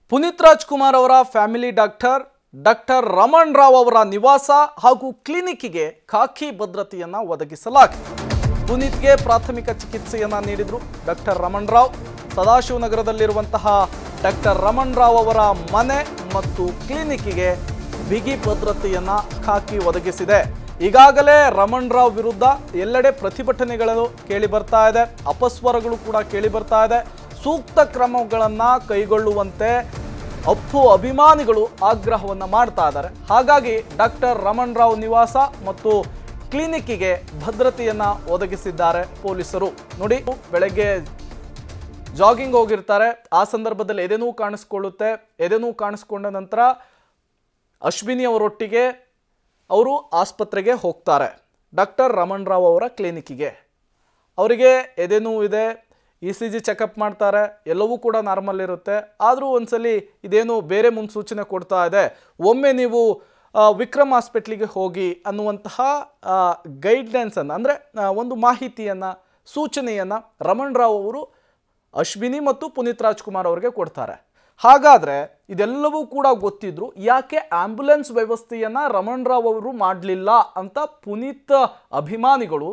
ಪುನೀತ್ ರಾಜ್ಕುಮಾರ್ ಅವರ family doctor doctor Raman Rao ಅವರ ನಿವಾಸ ಹಾಗೂ ಕ್ಲಿನಿಕ್ಗೆ ಖಾಕಿ ಭದ್ರತೆಯನ್ನ ಒದಗಿಸಲಾಗಿದೆ ಪುನೀತ್ಗೆ ಪ್ರಾಥಮಿಕ ಚಿಕಿತ್ಸೆಯನ್ನ ನೀಡಿದ್ರು ಡಾಕ್ಟರ್ ರಮಣ್ ರಾವ್ ಸದಾಶಿವನಗರದಲ್ಲಿರುವಂತಹ ಡಾಕ್ಟರ್ ರಮಣ್ ರಾವ್ ಅವರ ಮನೆ ಮತ್ತು ಕ್ಲಿನಿಕ್ಗೆ ಬಿಗಿ ಭದ್ರತೆಯನ್ನ ಖಾಕಿ ಒದಗಿಸಿದೆ ಈಗಾಗಲೇ ರಮಣ್ ರಾವ್ ವಿರುದ್ಧ ಎಲ್ಲೆಡೆ ಪ್ರತಿಭಟನೆಗಳು ಕೇಳಿ ಬರ್ತಾ ಇದೆ ಅಪಸ್ವರಗಳು ಕೂಡ ಕೇಳಿ ಬರ್ತಾ ಇದೆ ಸೂಕ್ತ ಕ್ರಮಗಳನ್ನ ಕೈಗೊಳ್ಳುವಂತೆ ಅಪ್ಪು ಅಭಿಮಾನಿಗಳು ಆಗ್ರಹವನ್ನ ಮಾಡ್ತಾ ಇದ್ದಾರೆ ಹಾಗಾಗಿ ಡಾಕ್ಟರ್ ರಮಣ್ ರಾವ್ ನಿವಾಸ ಮತ್ತು ಕ್ಲಿನಿಕ್ಕಿಗೆ ಭದ್ರತೆಯನ್ನ ಒದಗಿಸಿದ್ದಾರೆ ಪೊಲೀಸರು ನೋಡಿ ಬೆಳಗ್ಗೆ ಜಾಗಿಂಗ್ ಹೋಗಿರ್ತಾರೆ ಆ ಸಂದರ್ಭದಲ್ಲಿ ಎದೆನೂ ಕಾಣಿಸ್ಕೊಳ್ಳುತ್ತೆ ಎದೆನೂ ಕಾಣಿಸ್ಕೊಂಡ ನಂತರ ಅಶ್ವಿನಿ ಅವರೊಟ್ಟಿಗೆ ಅವರು ಆಸ್ಪತ್ರೆಗೆ ಹೋಗ್ತಾರೆ ಡಾಕ್ಟರ್ ರಮಣ್ ರಾವ್ ಅವರ ಕ್ಲಿನಿಕ್ಕಿಗೆ ಅವರಿಗೆ ಎದೆನೋವು ಇದೆ ಇ ಸಿ ಜಿ ಚೆಕಪ್ ಮಾಡ್ತಾರೆ ಎಲ್ಲವೂ ಕೂಡ ನಾರ್ಮಲ್ ಇರುತ್ತೆ ಆದರೂ ಒಂದ್ಸಲಿ ಇದೇನು ಬೇರೆ ಮುನ್ಸೂಚನೆ ಕೊಡ್ತಾ ಇದೆ ಒಮ್ಮೆ ನೀವು ಆ, ವಿಕ್ರಮ್ ಹಾಸ್ಪಿಟ್ಲಿಗೆ ಹೋಗಿ ಅನ್ನುವಂತಹ ಗೈಡ್ಲೈನ್ಸನ್ನು ಅಂದರೆ ಒಂದು ಮಾಹಿತಿಯನ್ನು ಸೂಚನೆಯನ್ನು ರಮಣ್ ರಾವ್ ಅವರು ಅಶ್ವಿನಿ ಮತ್ತು ಪುನೀತ್ ರಾಜ್ಕುಮಾರ್ ಅವರಿಗೆ ಕೊಡ್ತಾರೆ ಹಾಗಾದ್ರೆ ಇದೆಲ್ಲವೂ ಕೂಡ ಗೊತ್ತಿದ್ರು ಯಾಕೆ ಆಂಬ್ಯುಲೆನ್ಸ್ ವ್ಯವಸ್ಥೆಯನ್ನ ರಮಣ್ ರಾವ್ ಅವರು ಮಾಡಲಿಲ್ಲ ಅಂತ ಪುನೀತ್ ಅಭಿಮಾನಿಗಳು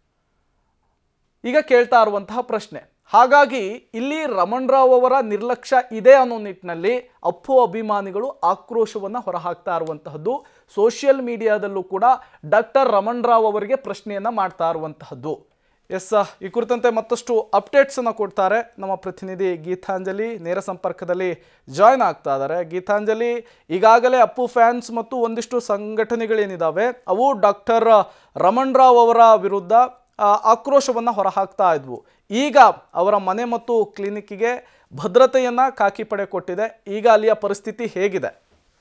ಈಗ ಕೇಳ್ತಾ ಇರುವಂತಹ ಪ್ರಶ್ನೆ ಹಾಗಾಗಿ ಇಲ್ಲಿ ರಮಣ್ ರಾವ್ ಅವರ ನಿರ್ಲಕ್ಷ್ಯ ಇದೆ ಅನ್ನೋ ನಿಟ್ಟಿನಲ್ಲಿ ಅಪ್ಪು ಅಭಿಮಾನಿಗಳು ಆಕ್ರೋಶವನ್ನು ಹೊರಹಾಕ್ತಾ ಇರುವಂತಹದ್ದು ಸೋಷಿಯಲ್ ಮೀಡಿಯಾದಲ್ಲೂ ಕೂಡ ಡಾಕ್ಟರ್ ರಮಣ್ ರಾವ್ ಅವರಿಗೆ ಪ್ರಶ್ನೆಯನ್ನ ಮಾಡ್ತಾ ಇರುವಂತಹದ್ದು ಎಸ್ ಈ ಕುರಿತಂತೆ ಮತ್ತಷ್ಟು ಅಪ್ಡೇಟ್ಸ್ ಅನ್ನು ಕೊಡ್ತಾರೆ ನಮ್ಮ ಪ್ರತಿನಿಧಿ ಗೀತಾಂಜಲಿ ನೇರ ಸಂಪರ್ಕದಲ್ಲಿ ಜಾಯ್ನ್ ಆಗ್ತಾ ಇದ್ದಾರೆ ಗೀತಾಂಜಲಿ ಈಗಾಗಲೇ ಅಪ್ಪು ಫ್ಯಾನ್ಸ್ ಮತ್ತು ಒಂದಿಷ್ಟು ಸಂಘಟನೆಗಳೇನಿದಾವೆ ಅವು ಡಾಕ್ಟರ್ ರಮಣ್ ರಾವ್ ಅವರ ವಿರುದ್ಧ ಆ, ಆಕ್ರೋಶವನ್ನ ಹೊರಹಾಕ್ತಾ ಇದ್ವು ಈಗ ಅವರ ಮನೆ ಮತ್ತು ಕ್ಲಿನಿಕ್ಕಿಗೆ ಭದ್ರತೆಯನ್ನ ಖಾಕಿ ಪಡೆ ಕೊಟ್ಟಿದೆ ಈಗ ಅಲ್ಲಿಯ ಪರಿಸ್ಥಿತಿ ಹೇಗಿದೆ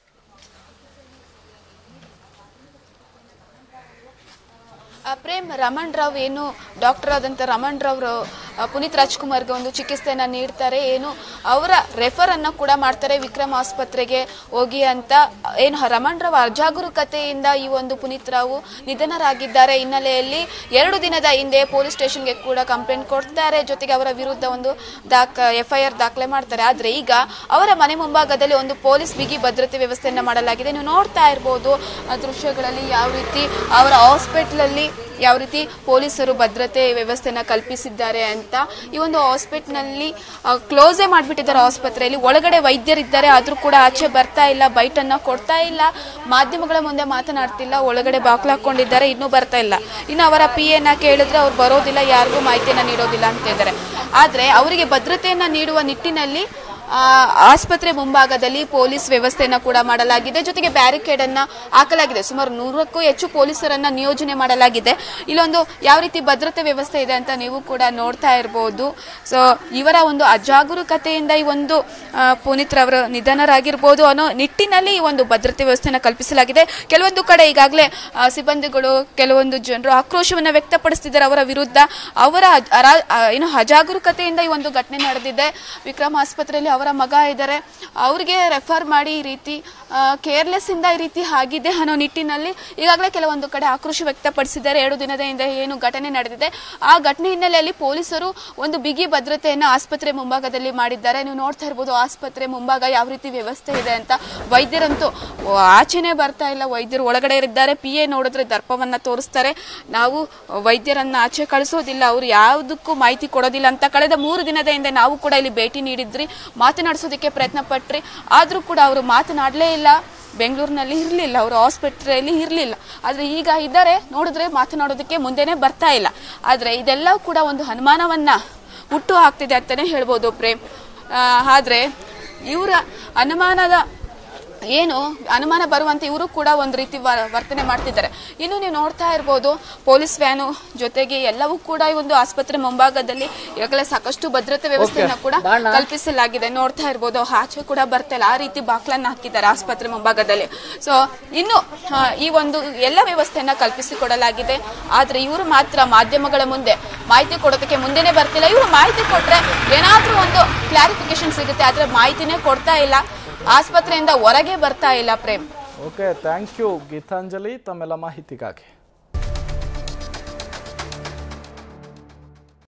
ಆ, ಪ್ರೇಮ್ ರಮಣ್ ರಾವ್ ಏನು ಡಾಕ್ಟರ್ ಆದಂಥ ರಮಣ್ ರಾವ್ ಆ, ಪುನೀತ್ ರಾಜ್ಕುಮಾರ್ಗೆ ಒಂದು ಚಿಕಿತ್ಸೆನ ನೀಡ್ತಾರೆ ಏನು ಅವರ ರೆಫರ್ ಅನ್ನ ಕೂಡ ಮಾಡ್ತಾರೆ ವಿಕ್ರಮ್ ಆಸ್ಪತ್ರೆಗೆ ಹೋಗಿ ಅಂತ ಏನು ರಮಣ್ ರಾವ್ ಅಜಾಗರೂಕತೆಯಿಂದ ಈ ಒಂದು ಪುನೀತ್ ರಾವ್ ನಿಧನರಾಗಿದ್ದಾರೆ ಹಿನ್ನೆಲೆಯಲ್ಲಿ ಎರಡು ದಿನದ ಹಿಂದೆ ಪೊಲೀಸ್ ಸ್ಟೇಷನ್ಗೆ ಕೂಡ ಕಂಪ್ಲೇಂಟ್ ಕೊಡ್ತಾರೆ ಜೊತೆಗೆ ಅವರ ವಿರುದ್ಧ ಒಂದು ದಾಖ ಎಫ್ ಐ ಆರ್ ದಾಖಲೆ ಮಾಡ್ತಾರೆ ಆದರೆ ಈಗ ಅವರ ಮನೆ ಮುಂಭಾಗದಲ್ಲಿ ಒಂದು ಪೊಲೀಸ್ ಬಿಗಿ ಭದ್ರತೆ ವ್ಯವಸ್ಥೆಯನ್ನು ಮಾಡಲಾಗಿದೆ ನೀವು ನೋಡ್ತಾ ಇರ್ಬೋದು ಆ ದೃಶ್ಯಗಳಲ್ಲಿ ಯಾವ ರೀತಿ ಅವರ ಹಾಸ್ಪಿಟ್ಲಲ್ಲಿ ಯಾವ ರೀತಿ ಪೊಲೀಸರು ಭದ್ರತೆ ವ್ಯವಸ್ಥೆನ ಕಲ್ಪಿಸಿದ್ದಾರೆ ಅಂತ ಈ ಒಂದು ಹಾಸ್ಪಿಟ್ಲ್ನಲ್ಲಿ ಕ್ಲೋಸೇ ಮಾಡಿಬಿಟ್ಟಿದ್ದಾರೆ ಆಸ್ಪತ್ರೆಯಲ್ಲಿ ಒಳಗಡೆ ವೈದ್ಯರಿದ್ದಾರೆ ಆದರೂ ಕೂಡ ಆಚೆ ಬರ್ತಾ ಇಲ್ಲ ಬೈಟನ್ನ ಕೊಡ್ತಾ ಇಲ್ಲ ಮಾಧ್ಯಮಗಳ ಮುಂದೆ ಮಾತನಾಡ್ತಿಲ್ಲ ಒಳಗಡೆ ಬಾಕ್ಲು ಹಾಕೊಂಡಿದ್ದಾರೆ ಇನ್ನೂ ಬರ್ತಾ ಇಲ್ಲ ಇನ್ನು ಅವರ ಪಿ ಎನ ಕೇಳಿದ್ರೆ ಅವ್ರು ಬರೋದಿಲ್ಲ ಯಾರಿಗೂ ಮಾಹಿತಿಯನ್ನು ನೀಡೋದಿಲ್ಲ ಅಂತ ಇದ್ದಾರೆ ಆದರೆ ಅವರಿಗೆ ಭದ್ರತೆಯನ್ನು ನೀಡುವ ನಿಟ್ಟಿನಲ್ಲಿ ಆ, ಆಸ್ಪತ್ರೆ ಮುಂಭಾಗದಲ್ಲಿ ಪೊಲೀಸ್ ವ್ಯವಸ್ಥೆಯನ್ನ ಕೂಡ ಮಾಡಲಾಗಿದೆ ಜೊತೆಗೆ ಬ್ಯಾರಿಕೇಡ್ ಅನ್ನ ಹಾಕಲಾಗಿದೆ ಸುಮಾರು ನೂರಕ್ಕೂ ಹೆಚ್ಚು ಪೊಲೀಸರನ್ನ ನಿಯೋಜನೆ ಮಾಡಲಾಗಿದೆ ಇಲ್ಲೊಂದು ಯಾವ ರೀತಿ ಭದ್ರತೆ ವ್ಯವಸ್ಥೆ ಇದೆ ಅಂತ ನೀವು ಕೂಡ ನೋಡ್ತಾ ಇರಬಹುದು ಸೊ ಇವರ ಒಂದು ಅಜಾಗರೂಕತೆಯಿಂದ ಈ ಒಂದು ಆ, ಪುನೀತ್ ರವರು ನಿಧನರಾಗಿರ್ಬೋದು ಅನ್ನೋ ನಿಟ್ಟಿನಲ್ಲಿ ಈ ಒಂದು ಭದ್ರತೆ ವ್ಯವಸ್ಥೆನ ಕಲ್ಪಿಸಲಾಗಿದೆ ಕೆಲವೊಂದು ಕಡೆ ಈಗಾಗಲೇ ಆ, ಸಿಬ್ಬಂದಿಗಳು ಕೆಲವೊಂದು ಜನರು ಆಕ್ರೋಶವನ್ನು ವ್ಯಕ್ತಪಡಿಸ್ತಿದ್ದಾರೆ ಅವರ ವಿರುದ್ಧ ಅವರ ಅಜ- ಅರಾ- ಆ, ಏನು ಅಜಾಗರೂಕತೆಯಿಂದ ಈ ಒಂದು ಘಟನೆ ನಡೆದಿದೆ ವಿಕ್ರಮ್ ಆಸ್ಪತ್ರೆಯಲ್ಲಿ ಅವರ ಮಗ ಇದ್ದಾರೆ ಅವ್ರಿಗೆ ರೆಫರ್ ಮಾಡಿ ಈ ರೀತಿ ಕೇರ್ಲೆಸ್ ಇಂದ ಈ ರೀತಿ ಆಗಿದೆ ಅನ್ನೋ ನಿಟ್ಟಿನಲ್ಲಿ ಈಗಾಗಲೇ ಕೆಲವೊಂದು ಕಡೆ ಆಕ್ರೋಶ ವ್ಯಕ್ತಪಡಿಸಿದ್ದಾರೆ ಎರಡು ದಿನದ ಹಿಂದೆ ಏನು ಘಟನೆ ನಡೆದಿದೆ ಆ ಘಟನೆ ಹಿನ್ನೆಲೆಯಲ್ಲಿ ಪೊಲೀಸರು ಒಂದು ಬಿಗಿ ಭದ್ರತೆಯನ್ನು ಆಸ್ಪತ್ರೆ ಮುಂಭಾಗದಲ್ಲಿ ಮಾಡಿದ್ದಾರೆ ನೀವು ನೋಡ್ತಾ ಇರ್ಬೋದು ಆಸ್ಪತ್ರೆ ಮುಂಭಾಗ ಯಾವ ರೀತಿ ವ್ಯವಸ್ಥೆ ಇದೆ ಅಂತ ವೈದ್ಯರಂತೂ ಓ, ಆಚೆನೇ ಬರ್ತಾ ಇಲ್ಲ ವೈದ್ಯರು ಒಳಗಡೆ ಇದ್ದಾರೆ ಪಿ ಎ ನೋಡಿದ್ರೆ ದರ್ಪವನ್ನ ತೋರಿಸ್ತಾರೆ ನಾವು ವೈದ್ಯರನ್ನ ಆಚೆ ಕಳಿಸೋದಿಲ್ಲ ಅವರು ಯಾವುದಕ್ಕೂ ಮಾಹಿತಿ ಕೊಡೋದಿಲ್ಲ ಅಂತ ಕಳೆದ ಮೂರು ದಿನದ ಹಿಂದೆ ನಾವು ಕೂಡ ಇಲ್ಲಿ ಭೇಟಿ ನೀಡಿದ್ರಿ ಮಾತನಾಡಿಸೋದಕ್ಕೆ ಪ್ರಯತ್ನ ಪಟ್ರಿ ಆದರೂ ಕೂಡ ಅವರು ಮಾತನಾಡಲೇ ಇಲ್ಲ ಬೆಂಗಳೂರಿನಲ್ಲಿ ಇರಲಿಲ್ಲ ಅವರು ಆಸ್ಪತ್ರೆಯಲ್ಲಿ ಇರಲಿಲ್ಲ ಆದರೆ ಈಗ ಇದ್ದಾರೆ ನೋಡಿದ್ರೆ ಮಾತನಾಡೋದಕ್ಕೆ ಮುಂದೆನೇ ಬರ್ತಾ ಇಲ್ಲ ಆದರೆ ಇದೆಲ್ಲ ಕೂಡ ಒಂದು ಅನುಮಾನವನ್ನ ಹುಟ್ಟು ಹಾಕ್ತಿದೆ ಅಂತಲೇ ಹೇಳ್ಬೋದು ಪ್ರೇಮ್ ಆದರೆ ಇವರ ಅನುಮಾನದ ಏನು ಅನುಮಾನ ಬರುವಂತೆ ಇವರು ಕೂಡ ಒಂದು ರೀತಿ ವ- ವರ್ತನೆ ಮಾಡ್ತಿದ್ದಾರೆ ಇನ್ನು ನೀವು ನೋಡ್ತಾ ಇರ್ಬೋದು ಪೊಲೀಸ್ ವ್ಯಾನು ಜೊತೆಗೆ ಎಲ್ಲವೂ ಕೂಡ ಈ ಒಂದು ಆಸ್ಪತ್ರೆ ಮುಂಭಾಗದಲ್ಲಿ ಈಗಾಗಲೇ ಸಾಕಷ್ಟು ಭದ್ರತೆ ವ್ಯವಸ್ಥೆಯನ್ನ ಕೂಡ ಕಲ್ಪಿಸಲಾಗಿದೆ ನೋಡ್ತಾ ಇರ್ಬೋದು ಆಚೆ ಕೂಡ ಬರ್ತಾ ಇಲ್ಲ ಆ ರೀತಿ ಬಾಕ್ಲನ್ನ ಹಾಕಿದ್ದಾರೆ ಆಸ್ಪತ್ರೆ ಮುಂಭಾಗದಲ್ಲಿ ಸೊ ಇನ್ನು ಆ, ಈ ಒಂದು ಎಲ್ಲ ವ್ಯವಸ್ಥೆಯನ್ನ ಕಲ್ಪಿಸಿಕೊಡಲಾಗಿದೆ ಆದ್ರೆ ಇವರು ಮಾತ್ರ ಮಾಧ್ಯಮಗಳ ಮುಂದೆ ಮಾಹಿತಿ ಕೊಡೋದಕ್ಕೆ ಮುಂದೆನೆ ಬರ್ತಿಲ್ಲ ಇವರು ಮಾಹಿತಿ ಕೊಟ್ರೆ ಏನಾದ್ರೂ ಒಂದು ಕ್ಲಾರಿಫಿಕೇಶನ್ ಸಿಗುತ್ತೆ ಆದ್ರೆ ಮಾಹಿತಿನೇ ಕೊಡ್ತಾ ಇಲ್ಲ ಆಸ್ಪತ್ರೆಯಿಂದ ಹೊರಗೆ ಬರ್ತಾ ಇಲ್ಲ Prem okay thank you Geetanjali ತಮ್ಮೆಲ್ಲ ಮಾಹಿತಿಗಾಗಿ